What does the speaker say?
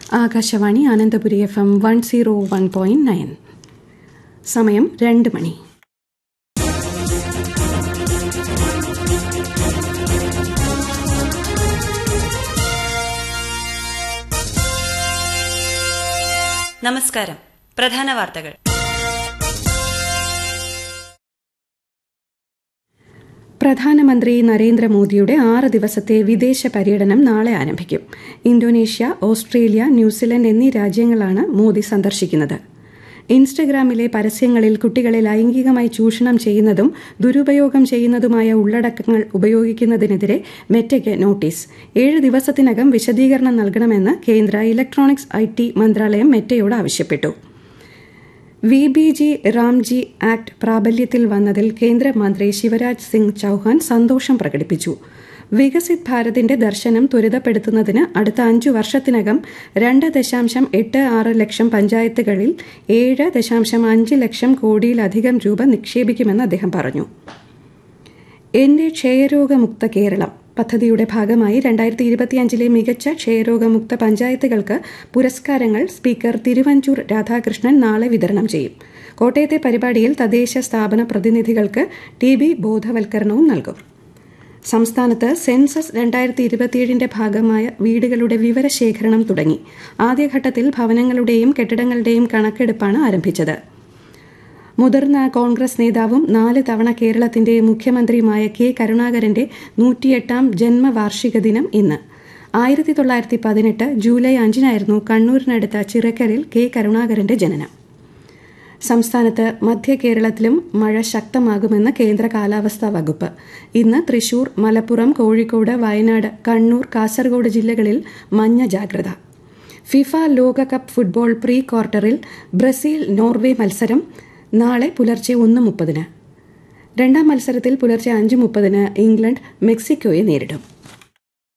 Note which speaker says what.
Speaker 1: Akashvani Ananthapuri F M one zero one point nine സമയം രണ്ട് മണി
Speaker 2: നമസ്കാരം പ്രധാന വാർത്തകൾ
Speaker 1: പ്രധാനമന്ത്രി നരേന്ദ്രമോദിയുടെ ആറ് ദിവസത്തെ വിദേശ പര്യടനം നാളെ ആരംഭിക്കും ഇന്തോനേഷ്യ ഓസ്ട്രേലിയ ന്യൂസിലൻഡ് എന്നീ രാജ്യങ്ങളാണ് മോദി സന്ദർശിക്കുന്നത് ഇൻസ്റ്റഗ്രാമിലെ പരസ്യങ്ങളിൽ കുട്ടികളെ ലൈംഗികമായി ചൂഷണം ചെയ്യുന്നതും ദുരുപയോഗം ചെയ്യുന്നതുമായ ഉള്ളടക്കങ്ങൾ ഉപയോഗിക്കുന്നതിനെതിരെ മെറ്റയ്ക്ക് നോട്ടീസ് ഏഴ് ദിവസത്തിനകം വിശദീകരണം നൽകണമെന്ന് കേന്ദ്ര ഇലക്ട്രോണിക്സ് ഐ മന്ത്രാലയം മെറ്റയോട് ആവശ്യപ്പെട്ടു V B G Ramji act പ്രാബല്യത്തിൽ വന്നതിൽ കേന്ദ്രമന്ത്രി ശിവരാജ് സിംഗ് ചൌഹാൻ സന്തോഷം പ്രകടിപ്പിച്ചു വികസിത് ഭാരതിന്റെ ദർശനം ത്വരിതപ്പെടുത്തുന്നതിന് അടുത്ത അഞ്ചു വർഷത്തിനകം രണ്ട് ദശാംശം എട്ട് ആറ് ലക്ഷം പഞ്ചായത്തുകളിൽ ഏഴ് ദശാംശം അഞ്ച് ലക്ഷം കോടിയിലധികം രൂപ നിക്ഷേപിക്കുമെന്ന് അദ്ദേഹം പറഞ്ഞു എന്റെ ക്ഷയരോഗമുക്ത കേരളം പദ്ധതിയുടെ ഭാഗമായി രണ്ടായിരത്തി ഇരുപത്തിയഞ്ചിലെ മികച്ച ക്ഷയരോഗമുക്ത പഞ്ചായത്തുകൾക്ക് പുരസ്കാരങ്ങൾ സ്പീക്കർ തിരുവഞ്ചൂർ രാധാകൃഷ്ണൻ നാളെ വിതരണം ചെയ്യും കോട്ടയത്തെ പരിപാടിയിൽ തദ്ദേശ സ്ഥാപന പ്രതിനിധികൾക്ക് ടി ബി ബോധവൽക്കരണവും നൽകും സംസ്ഥാനത്ത് സെൻസസ് രണ്ടായിരത്തി ഇരുപത്തിയേഴിന്റെ ഭാഗമായ വീടുകളുടെ വിവരശേഖരണം തുടങ്ങി ആദ്യഘട്ടത്തിൽ ഭവനങ്ങളുടെയും കെട്ടിടങ്ങളുടെയും കണക്കെടുപ്പാണ് ആരംഭിച്ചത് മുതിർന്ന കോൺഗ്രസ് നേതാവും നാല് തവണ കേരളത്തിന്റെ മുഖ്യമന്ത്രിയുമായ കെ കരുണാകരന്റെ നൂറ്റിയെട്ടാം ജന്മവാർഷിക ദിനം ഇന്ന് ആയിരത്തി തൊള്ളായിരത്തി പതിനെട്ട് ജൂലൈ അഞ്ചിനായിരുന്നു കണ്ണൂരിനടുത്ത ചിറക്കലിൽ കെ കരുണാകരന്റെ ജനനം സംസ്ഥാനത്ത് മധ്യ കേരളത്തിലും മഴ ശക്തമാകുമെന്ന് കേന്ദ്ര കാലാവസ്ഥാ വകുപ്പ് ഇന്ന് തൃശൂർ മലപ്പുറം കോഴിക്കോട് വയനാട് കണ്ണൂർ കാസർഗോഡ് ജില്ലകളിൽ മഞ്ഞ ജാഗ്രത ഫിഫ ലോകകപ്പ് ഫുട്ബോൾ പ്രീ ക്വാർട്ടറിൽ ബ്രസീൽ നോർവേ മത്സരം നാളെ പുലർച്ചെ ഒന്ന് മുപ്പതിന് രണ്ടാം മത്സരത്തിൽ പുലർച്ചെ അഞ്ച് മുപ്പതിന് ഇംഗ്ലണ്ട് മെക്സിക്കോയെ നേരിടും